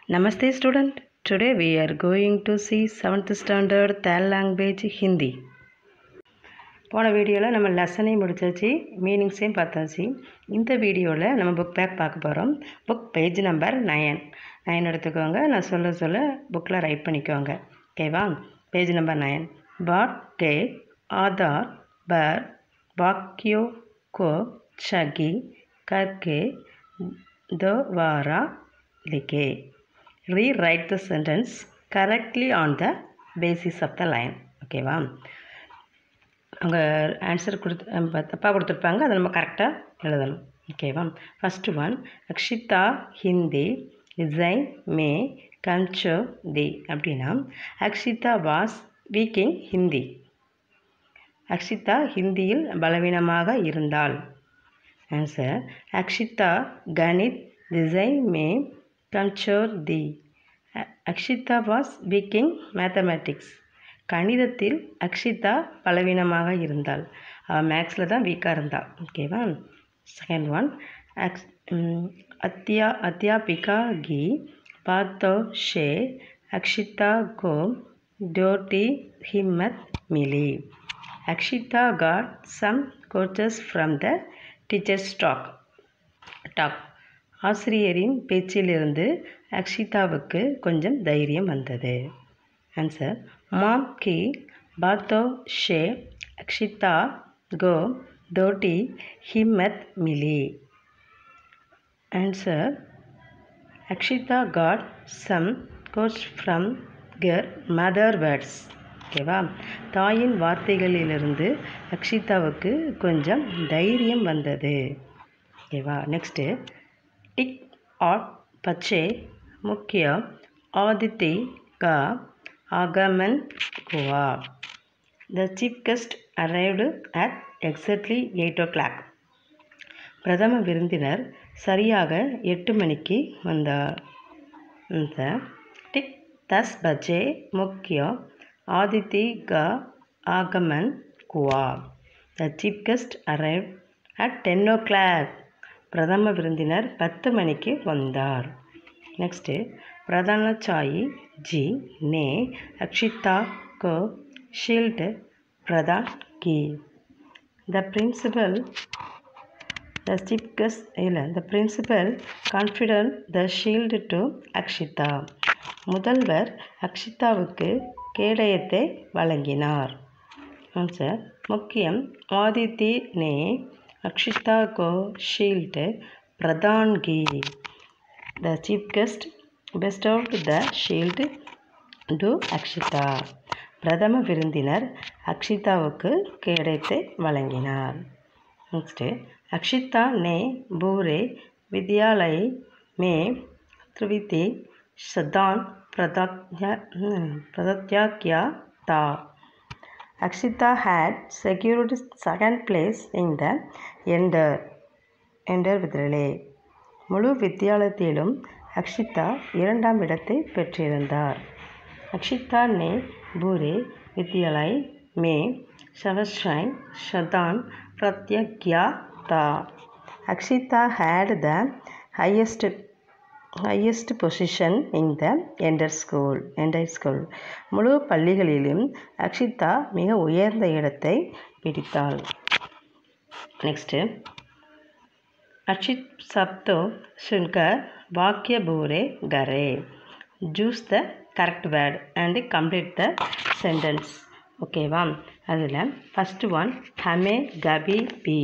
Namaste student. Today we are going to see 7th standard Thai language Hindi. போன வீடியோவில் நம்ம லெசனையும் முடிச்சாச்சு மீனிங்ஸையும் பார்த்தாச்சு இந்த வீடியோவில் நம்ம புக் பேக் பார்க்க போகிறோம் book page number nine nine எடுத்துக்கோங்க நான் சொல்ல சொல்ல புக்கில் ரைட் பண்ணிக்கோங்க ஓகேவா பேஜ் நம்பர் நயன் பாட் டே ஆதார் பர் வாக்கியோ கோ சகி கர்கே दोबारा लिखे rewrite the sentence correctly on the basis of the line ஓகேவா அவங்க ஆன்சர் கொடுத்து நம்ம தப்பாக கொடுத்துருப்பாங்க அதை நம்ம கரெக்டாக எழுதணும் ஓகேவா ஃபஸ்ட்டு ஒன் அக்ஷிதா ஹிந்தி இசைன் மே கன்சோ தி அப்படின்னா அக்ஷிதா வாஸ் வீக்கிங் ஹிந்தி அக்ஷிதா ஹிந்தியில் பலவீனமாக இருந்தாள் ஆன்சர் அக்ஷிதா கணித் திசை மே கம்சோர் தி அக்ஷிதா வாஸ் வீக்கிங் மேத்தமேட்டிக்ஸ் கணிதத்தில் அக்ஷிதா பலவீனமாக இருந்தாள் அவள் மேக்ஸில் தான் வீக்காக இருந்தாள் ஓகேவா செகண்ட் ஒன் அக்ஸ் அத்தியா அத்தியாபிகா கி பாத்தோ ஷே அக்ஷிதா கோ டோட்டி ஹிம்மத் மிலி Akshita got some courage from the teacher's talk talk ஆசிரியரின் பேச்சிலிருந்து அக்ஷிதாவுக்கு கொஞ்சம் தைரியம் வந்தது ஆன்சர் மாம் கி பாத்தோ ஷே அக்ஷிதா கோ தோட்டி ஹிம்மத் மிலி answer Akshita got some courage from her mother words ஓகேவா தாயின் வார்த்தைகளிலிருந்து அக்ஷிதாவுக்கு கொஞ்சம் தைரியம் வந்தது ஓகேவா நெக்ஸ்ட்டு டிக் ஆட் பச்சே முக்கிய ஆதித்தி கா ஆகமன் குவா the chief guest arrived at exactly eight o'clock பிரதம விருந்தினர் சரியாக எட்டு மணிக்கு வந்தார் இந்த டிக் தஸ் பஜே முக்கிய ஆதித்தி க ஆகமன் குவா the chief guest arrive at ten o'clock பிரதம விருந்தினர் பத்து மணிக்கு வந்தார் நெக்ஸ்ட்டு பிரதான சாயி ஜி நே அக்ஷிதா கோ ஷீல்டு பிரதான் கி the principal the chief guest இல்லை the principal conferred the shield to Akshita முதல்வர் அக்ஷிதாவுக்கு கேடயத்தை வழங்கினார் ஆன்சர் முக்கியம் ஆதித்தி நே அக்ஷிதா கோ ஷீல்டு பிரதான்கி the chief guest bestowed the shield to Akshita பிரதம விருந்தினர் அக்ஷிதாவுக்கு கேடயத்தை வழங்கினார் நெக்ஸ்ட்டு அக்ஷிதா நே பூரே வித்யாலய் மே त्रिविति सदान प्रदात्या प्रदत्याख्या था Akshita had secured second place in the Ender Ender with relay. முழு வித்தியாலயத்திலும் அக்ஷிதா இரண்டாம் இடத்தை பெற்றிருந்தார் அக்ஷிதா நே பூரே வித்யாலய் மே சவஸ்ராய் சதான் பிரத்யக்யா தா Akshita had the highest highest position in the entire school entire school முழு பள்ளிகளிலும் அக்ஷிதா மிக உயர்ந்த இடத்தை பிடித்தாள் நெக்ஸ்ட்டு அக்ஷித் சப்தோ சுன்கர் வாக்கிய பூரே கரே choose the correct word and complete the sentence ஓகேவா அதில் ஃபஸ்ட்டு ஒன் ஹமே கபி பி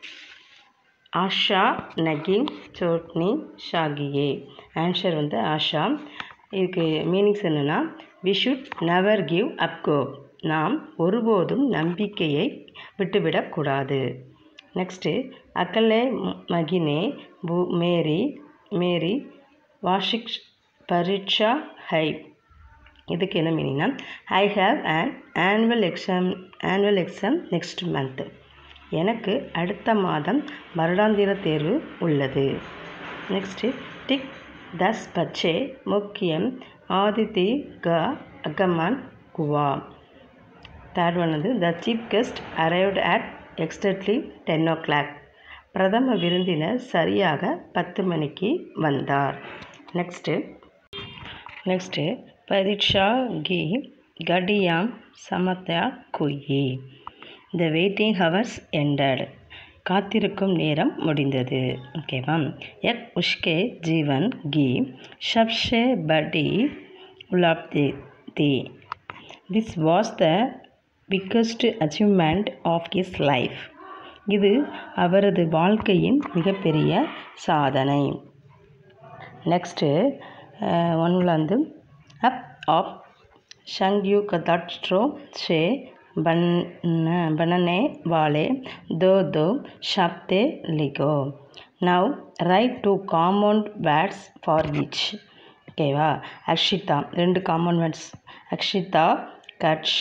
ஆஷா நகின் சோட்னி ஷாகியே ஆன்சர் வந்து ஆஷா இதுக்கு மீனிங்ஸ் என்னென்னா we should never give up கோ நாம் ஒருபோதும் நம்பிக்கையை விட்டுவிடக்கூடாது நெக்ஸ்ட்டு அக்கலே மகினே பூ மேரி மேரி வாஷிக் பரீட்சா ஹை இதுக்கு என்ன மீனிங்னா I have an annual exam annual exam next month எனக்கு அடுத்த மாதம் வருடாந்திர தேர்வு உள்ளது நெக்ஸ்ட்டு டிக் தஸ் பச்சே முக்கியம் ஆதித்தி க அகமான் குவா தேர்ட் ஒன் வந்து the chief guest arrived at exactly ten o'clock பிரதம விருந்தினர் சரியாக பத்து மணிக்கு வந்தார் நெக்ஸ்ட்டு நெக்ஸ்ட்டு பரீட்சா கி கடியாம் சமத்யா குயி த வெயிட்டிங் ஹவர்ஸ் எண்டட் காத்திருக்கும் நேரம் முடிந்தது ஓகேவா எக் உஷ்கே ஜீவன் கி சப்ஷே படி உலாப்தி தி this was the biggest achievement of his life இது அவரது வாழ்க்கையின் மிகப்பெரிய சாதனை நெக்ஸ்ட்டு ஒன்றில் வந்து அப் ஆப் ஷங்யூ கதாட்ஸ்ட்ரோ ஷே बन बनने वाले दो दो शब्द लिखो now write two common words for each ஓகேவா அக்ஷிதா ரெண்டு காமன் வேர்ட்ஸ் அக்ஷிதா கட்ஷ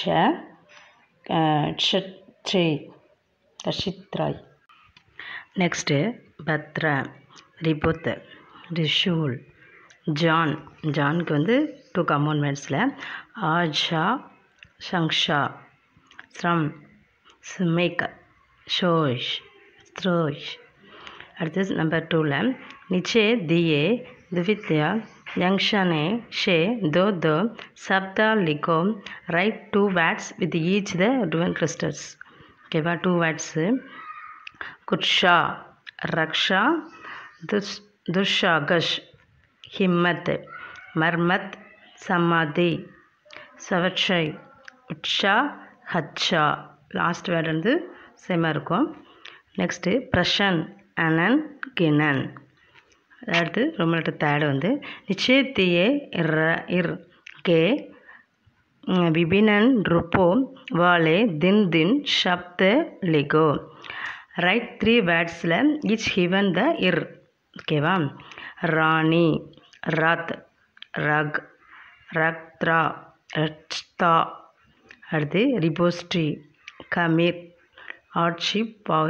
க்ஷத்ரே கஷித்ராய் நெக்ஸ்ட்டு பத்ரா ரிபுத் ரிஷூல் ஜான் ஜானுக்கு வந்து டூ காமன் வேர்ட்ஸில் ஆஷா ஷங்ஷா ஸ்ரம் ஸ்மிக் ஷோஷ் ஸ்ரோஷ் அடுத்து நம்பர் டூவில் நிச்சே தியே द्वितीय जंक्शने शे दो दो शब्द लिखो write two words with each the given clusters ஓகேவா டூ வேர்ட்ஸு குட்ஷா ரக்ஷா துஷ் துஷாகஷ் ஹிம்மத் மர்மத் சமாதி சவட்சை உட்ஷா ஹச்சா லாஸ்ட் வேர்டு வந்து சேமாக இருக்கும் நெக்ஸ்ட்டு பிரஷன் அனன் கினன் அடுத்து ரொம்ப லெட்டர் தேர்டு வந்து நிச்சயத்தியே இர் இர் கே விபினன் ருப்போ வாலே தின் தின் ஷப்த லிகோ ரைட் த்ரீ வேர்ட்ஸில் ஈச் ஹிவன் த இர் ஓகேவா ராணி ரத் ரக் ரக்த்ரா ரட்ஸ்தா அடுத்து ரிபோஸ்ட்ரி கமீர் ஆட்சி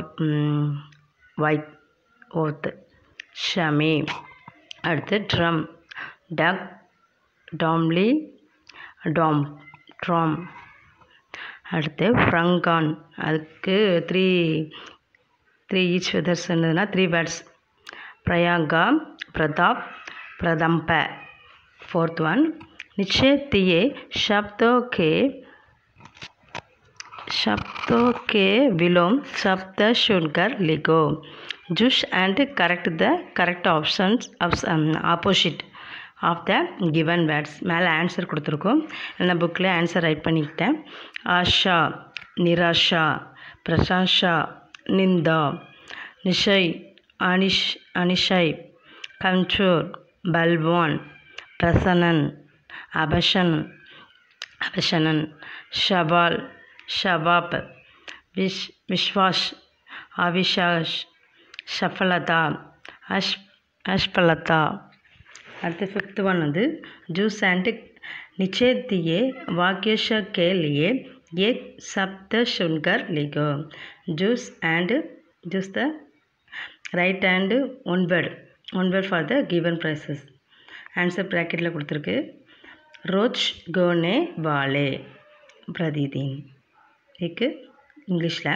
வைட் ஓத் ஷமி அடுத்து ட்ரம் டக் டாம்லி டாம் ட்ராம் அடுத்து ஃப்ரங்கான் அதுக்கு த்ரீ த்ரீ ஈச் வெதர்ஸ் இருந்ததுன்னா த்ரீ வேர்ட்ஸ் பிரயாகா பிரதாப் பிரதம்ப फोर्थ वन निश्चय शब्दों के शब्दों के विलोम शब्द सुनकर लिखो choose and correct the correct options opposite of the given words மேலே ஆன்சர் கொடுத்துருக்கோம் நான் புக்கில் ஆன்சர் ரைட் பண்ணிக்கிட்டேன் ஆஷா நிராஷா பிரசாஷா நிந்தா நிஷய் அனிஷ் அனிஷய் கஞ்சூர் பல்வான் பிரசனன் அபஷன் அபஷனன் ஷபால் ஷபாப் விஷ் விஸ்வாஷ் அவிஷாஷ் ஷஃபலதா அஷ் அஷ்பலதா அடுத்து ஃபிஃப்த் ஒன் வந்து ஜூஸ் அண்ட் நிச்சயத்தியே வாக்கியஷ के लिए एक शब्द सुनकर लिखो choose and choose the right and one word one word for the given phrases answer ப்ராக்கெட்டில் கொடுத்துருக்கு ரோச் கோனே வாலே பிரதிதீன் இதுக்கு இங்கிலீஷில்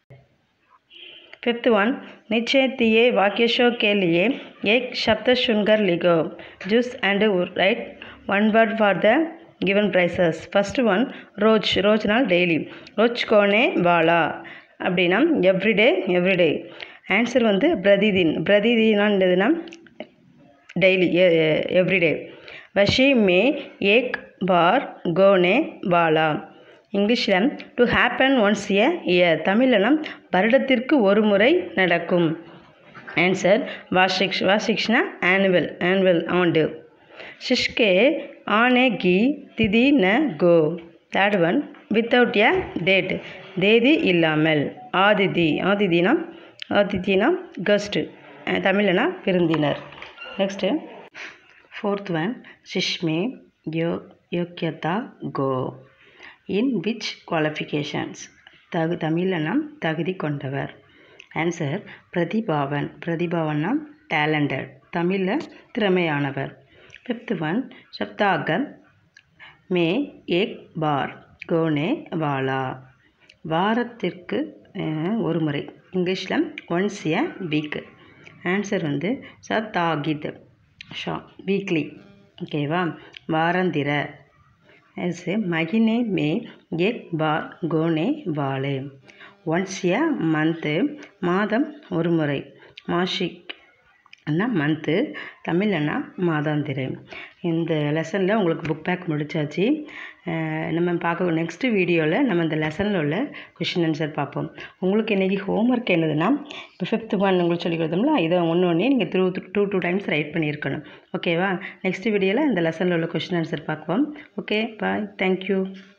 फिफ्थ वन निश्चय दिए वाक्यशो के लिए एक शब्द सुनकर लिखो choose and write one word for the given prices first one ரோஜ் ரோஜ்னால் டெய்லி ரோஜ் கோனே வாலா அப்படின்னா எவ்ரிடே எவ்ரிடே ஆன்சர் வந்து பிரதிதின் பிரதிதினான்றதுன்னா டெய்லி எவ்ரிடே வஷி மே ஏக் பார் கோனே வாலா இங்கிலீஷில் to happen once a year தமிழ்லனா வருடத்திற்கு ஒரு முறை நடக்கும் ஆன்சர் வாஷிக்ஷ் வாஷிக்ஷ்னா ஆனுவல் ஆனுவல் ஆண்டு ஷிஷ்கே ஆனே கி திதி ந கோ third one without a date தேதி இல்லாமல் ஆதிதி ஆதிதினா ஆதித்தினா கஸ்ட்டு தமிழ்னா விருந்தினர் நெக்ஸ்ட்டு ஃபோர்த் ஒன் சிஷ்மே யோ யோக்கியதா கோ இன் விச் குவாலிஃபிகேஷன்ஸ் தகு தமிழனா தகுதி கொண்டவர் ஆன்சர் பிரதிபாவன் பிரதிபாவன்னா டேலண்டட் தமிழில் திறமையானவர் ஃபிஃப்த் ஒன் சப்தாக மே ஏக் பார் கோனே வாலா வாரத்திற்கு அஹ், ஒரு முறை இங்கிலீஷில் ஒன்ஸ் எ வீக் ஆன்சர் வந்து சத்தாகித் ஷா வீக்லி ஓகேவா வாராந்திர ऐसे महीने में एक बार गोने वाले ஒன்ஸ் எ மந்த்து மாதம் ஒரு முறை மாஷிக் அண்ணா மந்த்து தமிழ்னா மாதாந்திரை இந்த லெசனில் உங்களுக்கு புக் பேக் முடிச்சாச்சு அஹ் நம்ம பார்க்க நெக்ஸ்ட் வீடியோவில் நம்ம இந்த லெசனில் உள்ள கொஷின் ஆன்சர் பார்ப்போம் உங்களுக்கு இன்றைக்கி ஹோம்ஒர்க் என்னதுன்னா இப்போ ஃபிஃப்த் ஒன் உங்களுக்கு சொல்லி கொடுத்தோம்ல இதை ஒன்று ஒன்றே நீங்கள் த்ரூ டூ டூ டைம்ஸ் ரைட் பண்ணியிருக்கணும் ஓகேவா நெக்ஸ்ட் வீடியோவில் இந்த லெசனில் உள்ள கொஷின் ஆன்சர் பார்ப்போம் ஓகே பாய் தேங்க்யூ